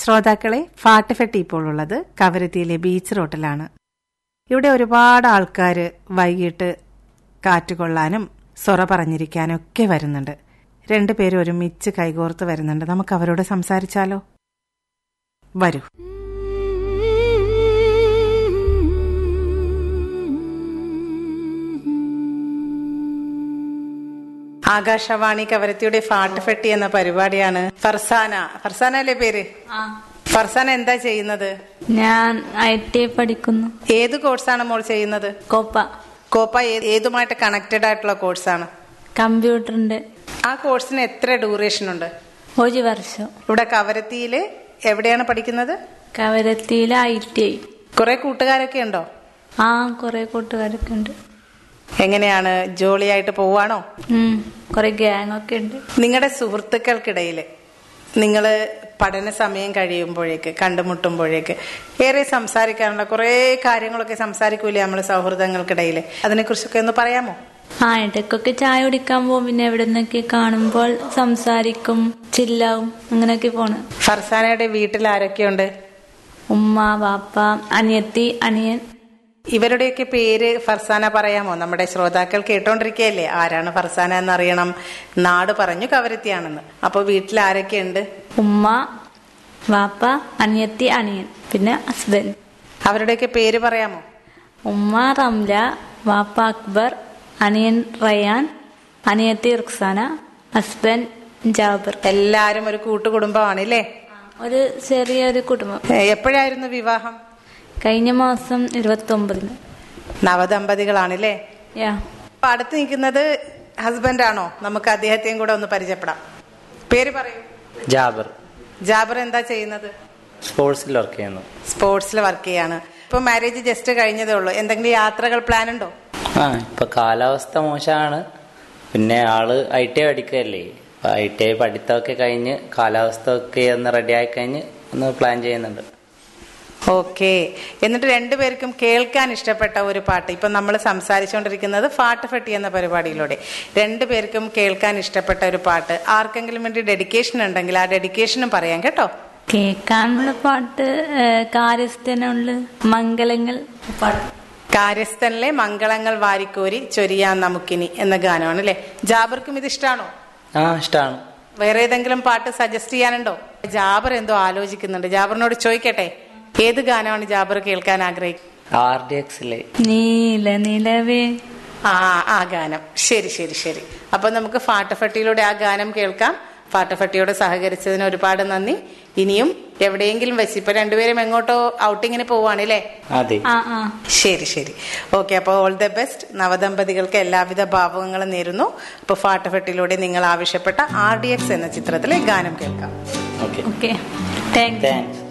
ശ്രോതാക്കളെ ഫാട്ടുഫെട്ടി ഇപ്പോൾ ഉള്ളത് കവരത്തിയിലെ ബീച്ച് റോട്ടിലാണ് ഇവിടെ ഒരുപാട് ആൾക്കാർ വൈകിട്ട് കാറ്റുകൊള്ളാനും സൊറ പറഞ്ഞിരിക്കാനും ഒക്കെ വരുന്നുണ്ട് രണ്ടുപേരും ഒരുമിച്ച് കൈകോർത്ത് വരുന്നുണ്ട് നമുക്ക് അവരോട് സംസാരിച്ചാലോ വരൂ ആകാശവാണി കവരത്തിയുടെ ഫാട്ടുഫെട്ടി എന്ന പരിപാടിയാണ് ഫർസാന ഫർസാന അല്ലേ പേര് ആ ഫർസാന എന്താ ചെയ്യുന്നത് ഞാൻ ഐ ടി ഐ പഠിക്കുന്നു ഏത് കോഴ്സാണ് മോൾ ചെയ്യുന്നത് കോപ്പ കോപ്പ ഏ- ഏതുമായിട്ട് കണക്റ്റഡ് ആയിട്ടുള്ള കോഴ്സാണ് കമ്പ്യൂട്ടറിന്റെ ആ കോഴ്സിന് എത്ര ഡ്യൂറേഷൻ ഉണ്ട് ഒരു വർഷം ഇവിടെ കവരത്തിയില് എവിടെയാണ് പഠിക്കുന്നത് കവരത്തിയിലെ ഐ ടി ഐ കുറെ കൂട്ടുകാരൊക്കെ ഉണ്ടോ ആ കുറെ കൂട്ടുകാരൊക്കെ ഉണ്ട് എങ്ങനെയാണ് ജോളിയായിട്ട് പോവാണോ ഉം, കുറെ ഗ്യാങ് ഒക്കെ ഉണ്ട് നിങ്ങളുടെ സുഹൃത്തുക്കൾക്കിടയിൽ നിങ്ങൾ പഠന സമയം കഴിയുമ്പോഴേക്ക് കണ്ടുമുട്ടുമ്പോഴേക്ക് ഏറെ സംസാരിക്കാറുള്ള കുറേ കാര്യങ്ങളൊക്കെ സംസാരിക്കൂലേ നമ്മൾ സൗഹൃദങ്ങൾക്കിടയിൽ അതിനെക്കുറിച്ചൊക്കെ ഒന്ന് പറയാമോ ആ ഇടയ്ക്കൊക്കെ ചായ കുടിക്കാൻ പോകും പിന്നെ എവിടെ നിന്നൊക്കെ കാണുമ്പോൾ സംസാരിക്കും ചില്ലാവും അങ്ങനെയൊക്കെ പോണ് ഫർസാനയുടെ വീട്ടിൽ ആരൊക്കെയുണ്ട് ഉമ്മ വാപ്പ അനിയത്തി അനിയൻ ഇവരുടെയൊക്കെ പേര് ഫർസാന പറയാമോ നമ്മുടെ ശ്രോതാക്കൾ കേട്ടോണ്ടിരിക്കുകയല്ലേ ആരാണ് ഫർസാന എന്നറിയണം നാട് പറഞ്ഞു കവരത്തിയാണെന്ന് അപ്പൊ വീട്ടിൽ ആരൊക്കെയുണ്ട് ഉമ്മ വാപ്പ അനിയത്തി അനിയൻ പിന്നെ ഹസ്ബൻഡ് അവരുടെയൊക്കെ പേര് പറയാമോ ഉമ്മ റംല വാപ്പ അക്ബർ അനിയൻ റയാൻ അനിയത്തി റുക്സാന ഹസ്ബൻഡ് ജാബർ എല്ലാരും ഒരു കൂട്ടുകുടുംബമാണ് അല്ലേ ഒരു ചെറിയൊരു കുടുംബം ഏ, എപ്പോഴായിരുന്നു വിവാഹം കഴിഞ്ഞ മാസം ഇരുപത്തി ഒമ്പതിന് നവദമ്പതികളാണല്ലേ യാ അപ്പൊ അടുത്ത് നിൽക്കുന്നത് ഹസ്ബൻഡ് ആണോ നമുക്ക് അദ്ദേഹത്തെയും കൂടെ ഒന്ന് പരിചയപ്പെടാം പേര് പറയൂ ജാബർ ജാബർ എന്താ ചെയ്യുന്നത് സ്പോർട്സിൽ വർക്ക് ചെയ്യുന്നു സ്പോർട്സിൽ വർക്ക് ചെയ്യാണ് ഇപ്പൊ മാരേജ് ജസ്റ്റ് കഴിഞ്ഞതേ ഉള്ളൂ എന്തെങ്കിലും യാത്രകൾ പ്ലാൻ ഉണ്ടോ ആ ഇപ്പൊ കാലാവസ്ഥ മോശമാണ് പിന്നെ ആള് ഐ ടി ഐ പഠിക്കുകയല്ലേ അപ്പൊ ഐ ടി ഐ പഠിത്തമൊക്കെ കഴിഞ്ഞ് കാലാവസ്ഥ ഒക്കെ ഒന്ന് റെഡി ആയി കഴിഞ്ഞ് ഒന്ന് പ്ലാൻ ചെയ്യുന്നുണ്ട് ഓക്കെ എന്നിട്ട് രണ്ടുപേർക്കും കേൾക്കാൻ ഇഷ്ടപ്പെട്ട ഒരു പാട്ട് ഇപ്പൊ നമ്മൾ സംസാരിച്ചുകൊണ്ടിരിക്കുന്നത് ഫാട്ട് ഫെട്ടി എന്ന പരിപാടിയിലൂടെ രണ്ടുപേർക്കും കേൾക്കാൻ ഇഷ്ടപ്പെട്ട ഒരു പാട്ട് ആർക്കെങ്കിലും വേണ്ടി ഡെഡിക്കേഷൻ ഉണ്ടെങ്കിൽ ആ ഡെഡിക്കേഷനും പറയാം കേട്ടോ കേൾക്കാനുള്ള പാട്ട് കാര്യസ്ഥനുള്ള മംഗളങ്ങൾ പാട്ട് കാര്യസ്ഥനിലെ മംഗളങ്ങൾ വാരിക്കോരി ചൊരിയാൻ നമുക്കിനി എന്ന ഗാനമാണ് അല്ലെ ജാബർക്കും ഇത് ഇഷ്ടമാണോ ആ ഇഷ്ടമാണ് വേറെ ഏതെങ്കിലും പാട്ട് സജസ്റ്റ് ചെയ്യാനുണ്ടോ ജാബർ എന്തോ ആലോചിക്കുന്നുണ്ട് ജാബറിനോട് ചോദിക്കട്ടെ ഏത് ഗാനമാണ് ജാബർ കേൾക്കാൻ ആഗ്രഹിക്കുന്നത് ആർ ഡി എക്സിലെ നീല നിലവേ ആ ആ ഗാനം ശരി ശരി ശരി അപ്പൊ നമുക്ക് ഫാട്ടഫട്ടിയിലൂടെ ആ ഗാനം കേൾക്കാം ഫാട്ടഫട്ടിയോട് സഹകരിച്ചതിന് ഒരുപാട് നന്ദി ഇനിയും എവിടെയെങ്കിലും വെച്ച് ഇപ്പൊ രണ്ടുപേരും എങ്ങോട്ടോ ഔട്ടിങ്ങിന് പോവാണ് അല്ലേ അതെ ആ ആ ശരി ശരി ഓക്കെ അപ്പോൾ ഓൾ ദ ബെസ്റ്റ് നവദമ്പതികൾക്ക് എല്ലാവിധ ഭാവങ്ങളും നേരുന്നു അപ്പോൾ ഫാട്ടഫട്ടിലൂടെ നിങ്ങൾ ആവശ്യപ്പെട്ട ആർ ഡി എക്സ് എന്ന ചിത്രത്തിലെ ഗാനം കേൾക്കാം ഓക്കെ ഓക്കെ താങ്ക് താങ്ക്സ്